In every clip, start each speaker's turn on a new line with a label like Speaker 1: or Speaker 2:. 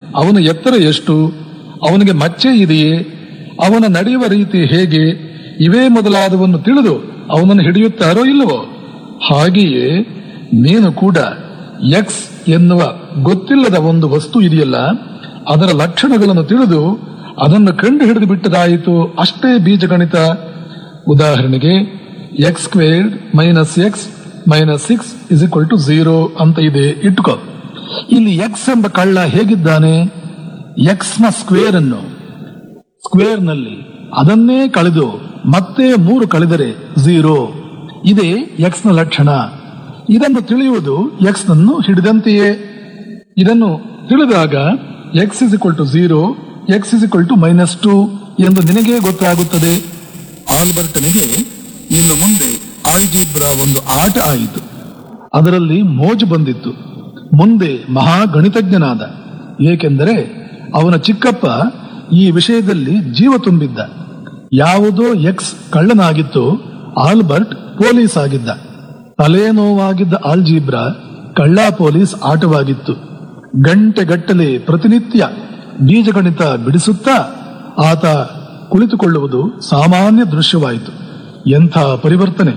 Speaker 1: ಅವನ ಎತ್ತರ ಎಷ್ಟು ಅವನಿಗೆ ಮಚ್ಚೆ ಇದೆಯೇ ಅವನ ನಡೆಯುವ ರೀತಿ ಹೇಗೆ ಇವೇ ಮೊದಲಾದವನ್ನು ತಿಳಿದು ಅವನನ್ನು ಹಿಡಿಯುತ್ತಾರೋ ಇಲ್ಲವೋ ಹಾಗೆಯೇ ನೀನು ಕೂಡ ಎಕ್ಸ್ ಎನ್ನುವ ಗೊತ್ತಿಲ್ಲದ ಒಂದು ವಸ್ತು ಇದೆಯಲ್ಲ ಅದರ ಲಕ್ಷಣಗಳನ್ನು ತಿಳಿದು ಅದನ್ನು ಕಂಡು ಹಿಡಿದು ಬಿಟ್ಟದಾಯಿತು ಅಷ್ಟೇ ಬೀಜಗಣಿತ ಉದಾಹರಣೆಗೆ x squared minus x minus six is equal to zero ಅಂತ ಇದೆ ಇಟ್ಕೋ ಇಲ್ಲಿ ಎಕ್ಸ್ ಎಂಬ ಕಳ್ಳ ಹೇಗಿದ್ದಾನೆ ಎಕ್ಸ್ ನ ಸ್ಕ್ವೇರ್ ಅನ್ನು ಸ್ಕ್ವೇರ್ ನಲ್ಲಿ ಅದನ್ನೇ ಕಳೆದು ಮತ್ತೆ ಮೂರು ಕಳೆದರೆ ಝೀರೋ ಇದೇ ಎಕ್ಸ್ ನ ಲಕ್ಷಣ ಇದನ್ನು ತಿಳಿಯುವುದು ಎಕ್ಸ್ ನನ್ನು ಹಿಡಿದಂತೆಯೇ ಇದನ್ನು ತಿಳಿದಾಗ x is equal to zero x is equal to minus two ಎಂದು ನಿನಗೇ ಗೊತ್ತಾಗುತ್ತದೆ ಆಲ್ಬರ್ಟನಿಗೆ ಇನ್ನು ಮುಂದೆ ಆಲ್ಜಿಬ್ರಾ ಒಂದು ಆಟ ಆಯಿತು ಅದರಲ್ಲಿ ಮೋಜು ಬಂದಿತ್ತು ಮುಂದೆ ಮಹಾ ಗಣಿತಜ್ಞನಾದ ಏಕೆಂದರೆ ಅವನ ಚಿಕ್ಕಪ್ಪ ಈ ವಿಷಯದಲ್ಲಿ ಜೀವ ತುಂಬಿದ್ದ ಯಾವುದೋ ಎಕ್ಸ್ ಕಳ್ಳನಾಗಿತ್ತು ಆಲ್ಬರ್ಟ್ ಪೊಲೀಸ್ ಆಗಿದ್ದ ತಲೆನೋವಾಗಿದ್ದ ಆಲ್ಜೀಬ್ರಾ ಕಳ್ಳ ಪೊಲೀಸ್ ಆಟವಾಗಿತ್ತು ಗಂಟೆಗಟ್ಟಲೆ ಪ್ರತಿನಿತ್ಯ ಬೀಜಗಣಿತ ಬಿಡಿಸುತ್ತಾ ಆತ ಕುಳಿತುಕೊಳ್ಳುವುದು ಸಾಮಾನ್ಯ ದೃಶ್ಯವಾಯಿತು ಎಂಥ ಪರಿವರ್ತನೆ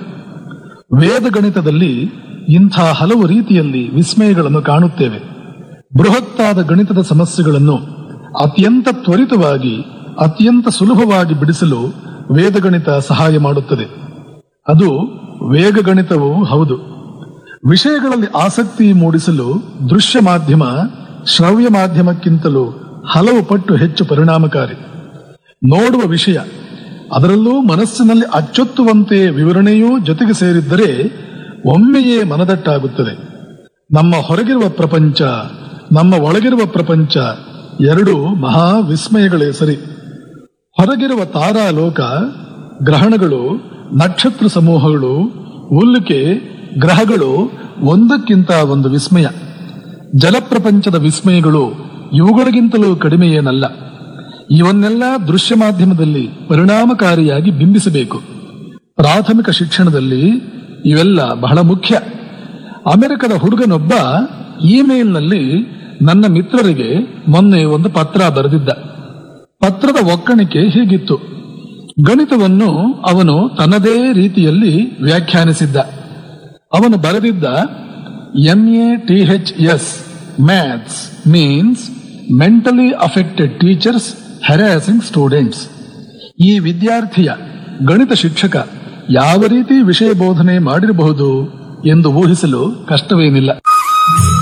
Speaker 1: ವೇದಗಣಿತದಲ್ಲಿ ಇಂಥ ಹಲವು ರೀತಿಯಲ್ಲಿ ವಿಸ್ಮಯಗಳನ್ನು ಕಾಣುತ್ತೇವೆ ಬೃಹತ್ತಾದ ಗಣಿತದ ಸಮಸ್ಯೆಗಳನ್ನು ಅತ್ಯಂತ ತ್ವರಿತವಾಗಿ ಅತ್ಯಂತ ಸುಲಭವಾಗಿ ಬಿಡಿಸಲು ವೇದಗಣಿತ ಸಹಾಯ ಮಾಡುತ್ತದೆ ಅದು ವೇಗಗಣಿತವೂ ಹೌದು ವಿಷಯಗಳಲ್ಲಿ ಆಸಕ್ತಿ ಮೂಡಿಸಲು ದೃಶ್ಯ ಮಾಧ್ಯಮ ಶ್ರವ್ಯ ಮಾಧ್ಯಮಕ್ಕಿಂತಲೂ ಹಲವು ಪಟ್ಟು ಹೆಚ್ಚು ಪರಿಣಾಮಕಾರಿ ನೋಡುವ ವಿಷಯ ಅದರಲ್ಲೂ ಮನಸ್ಸಿನಲ್ಲಿ ಅಚ್ಚೊತ್ತುವಂತೆ ವಿವರಣೆಯೂ ಜೊತೆಗೆ ಸೇರಿದ್ದರೆ ಒಮ್ಮೆಯೇ ಮನದಟ್ಟಾಗುತ್ತದೆ ನಮ್ಮ ಹೊರಗಿರುವ ಪ್ರಪಂಚ ನಮ್ಮ ಒಳಗಿರುವ ಪ್ರಪಂಚ ಎರಡು ಮಹಾ ವಿಸ್ಮಯಗಳೇ ಸರಿ ಹೊರಗಿರುವ ತಾರಾಲೋಕ ಗ್ರಹಣಗಳು ನಕ್ಷತ್ರ ಸಮೂಹಗಳು ಉಲ್ಕೆ ಗ್ರಹಗಳು ಒಂದಕ್ಕಿಂತ ಒಂದು ವಿಸ್ಮಯ ಜಲಪ್ರಪಂಚದ ವಿಸ್ಮಯಗಳು ಇವುಗಳಿಗಿಂತಲೂ ಕಡಿಮೆ ಏನಲ್ಲ ಇವನ್ನೆಲ್ಲ ದೃಶ್ಯ ಮಾಧ್ಯಮದಲ್ಲಿ ಪರಿಣಾಮಕಾರಿಯಾಗಿ ಬಿಂಬಿಸಬೇಕು ಪ್ರಾಥಮಿಕ ಶಿಕ್ಷಣದಲ್ಲಿ ಇವೆಲ್ಲ ಬಹಳ ಮುಖ್ಯ ಅಮೆರಿಕದ ಹುಡುಗನೊಬ್ಬ ಇಮೇಲ್ನಲ್ಲಿ ನನ್ನ ಮಿತ್ರರಿಗೆ ಮೊನ್ನೆ ಒಂದು ಪತ್ರ ಬರೆದಿದ್ದ ಪತ್ರದ ಒಕ್ಕಣಿಕೆ ಹೀಗಿತ್ತು ಗಣಿತವನ್ನು ಅವನು ತನ್ನದೇ ರೀತಿಯಲ್ಲಿ ವ್ಯಾಖ್ಯಾನಿಸಿದ್ದ ಅವನು ಬರೆದಿದ್ದ M A T H S maths means mentally affected teachers harassing students ಈ ವಿದ್ಯಾರ್ಥಿಯ ಗಣಿತ ಶಿಕ್ಷಕ ಯಾವ ರೀತಿ ವಿಷಯ ಬೋಧನೆ ಮಾಡಿರಬಹುದು ಎಂದು ಊಹಿಸಲು ಕಷ್ಟವೇನಿಲ್ಲ